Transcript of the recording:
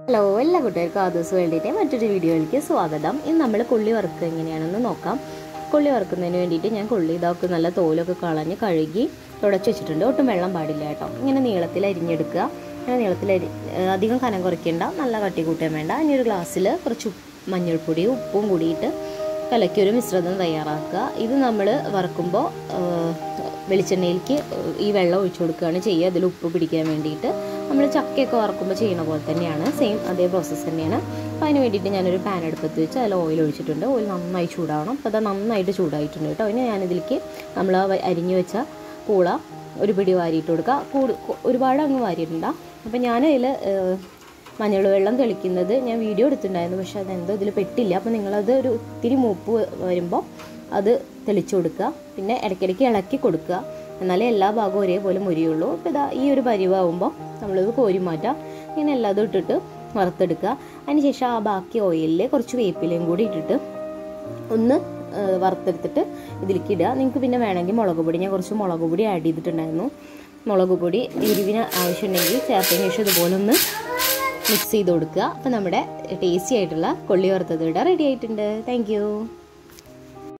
hello എല്ലാ കൂട്ടുകാർക്കും ആ ദിവസം വേണ്ടിയിട്ട് മറ്റൊരു വീഡിയോയിലേക്ക് സ്വാഗതം ഇന്ന് നമ്മൾ കൊള്ളി വറുക്കുക എങ്ങനെയാണെന്ന് നോക്കാം കൊള്ളി വറുക്കുന്നതിന് വേണ്ടിയിട്ട് ഞാൻ കൊള്ളി ഇതൊക്കെ നല്ല തോലൊക്കെ കളഞ്ഞ് കഴുകി തുടച്ച് വെച്ചിട്ടുണ്ട് ഒട്ടും വെള്ളം പാടില്ല കേട്ടോ ഇങ്ങനെ നീളത്തിൽ അരിഞ്ഞെടുക്കുക ഇങ്ങനെ നീളത്തിൽ അരി ഏഹ് അധികം കനം കുറയ്ക്കേണ്ട നല്ല കട്ടി കൂട്ടാൻ വേണ്ട ഇനി ഒരു ഗ്ലാസ്സിൽ കുറച്ച് ഉപ്പ് മഞ്ഞൾപ്പൊടിയും ഉപ്പും കൂടിയിട്ട് കലക്കി ഒരു മിശ്രിതം തയ്യാറാക്കുക ഇത് നമ്മൾ വറക്കുമ്പോൾ വെളിച്ചെണ്ണയിലേക്ക് ഈ വെള്ളം ഒഴിച്ചു കൊടുക്കുകയാണ് ചെയ്യുക അതിൽ ഉപ്പ് പിടിക്കാൻ വേണ്ടിയിട്ട് നമ്മൾ ചക്കയൊക്കെ വറക്കുമ്പോൾ ചെയ്യുന്ന പോലെ തന്നെയാണ് സെയിം അതേ പ്രോസസ്സ് തന്നെയാണ് അപ്പോൾ അതിന് വേണ്ടിയിട്ട് ഞാനൊരു പാൻ എടുപ്പത്ത് വെച്ച് അതിൽ ഓയിൽ ഒഴിച്ചിട്ടുണ്ട് ഓയിൽ നന്നായി ചൂടാവണം അപ്പോൾ അത് നന്നായിട്ട് ചൂടായിട്ടുണ്ട് കേട്ടോ ഇനി ഞാനിതിലേക്ക് നമ്മൾ ആ വ- അരിഞ്ഞു വെച്ച പൂള ഒരു പിടി വാരിയിട്ട് കൊടുക്കുക കൂട് ഒരുപാട് അങ്ങ് വാരിയിട്ടുണ്ട് അപ്പോൾ ഞാനതിൽ മഞ്ഞൾ വെള്ളം തെളിക്കുന്നത് ഞാൻ വീഡിയോ എടുത്തിട്ടുണ്ടായിരുന്നു പക്ഷേ അതെന്തോ ഇതിൽ പെട്ടില്ല അപ്പോൾ നിങ്ങളത് ഒരു ഇത്തിരി മൂപ്പ് വരുമ്പോൾ അത് തെളിച്ചു കൊടുക്കുക പിന്നെ ഇടയ്ക്കിടയ്ക്ക് ഇളക്കി കൊടുക്കുക എന്നാലേ എല്ലാ ഭാഗവും ഒരേപോലെ മുരിയുള്ളൂ അപ്പോൾ ഇതാ ഈ ഒരു പരിവാകുമ്പോൾ നമ്മളിത് കോരി മാറ്റാം ഇങ്ങനെ എല്ലാതും ഇട്ടിട്ട് വറുത്തെടുക്കുക അതിനുശേഷം ആ ബാക്കി ഓയിലിൽ കുറച്ച് വേപ്പിലയും കൂടി ഇട്ടിട്ട് ഒന്ന് ആ, വറുത്തെടുത്തിട്ട് ഇതിലേക്ക് ഇടുക നിങ്ങൾക്ക് പിന്നെ വേണമെങ്കിൽ മുളക് പൊടി ഞാൻ കുറച്ച് മുളക് പൊടി ആഡ് ചെയ്തിട്ടുണ്ടായിരുന്നു മുളക് പൊടി എരിവിന് ആവശ്യമുണ്ടെങ്കിൽ ചേർത്തതിന് ശേഷം ഇതുപോലെ ഒന്ന് മിക്സ് ചെയ്ത് കൊടുക്കുക അപ്പോൾ നമ്മുടെ ടേസ്റ്റി ആയിട്ടുള്ള കൊള്ളി വറുത്തത് ഇവിടെ റെഡി ആയിട്ടുണ്ട് താങ്ക്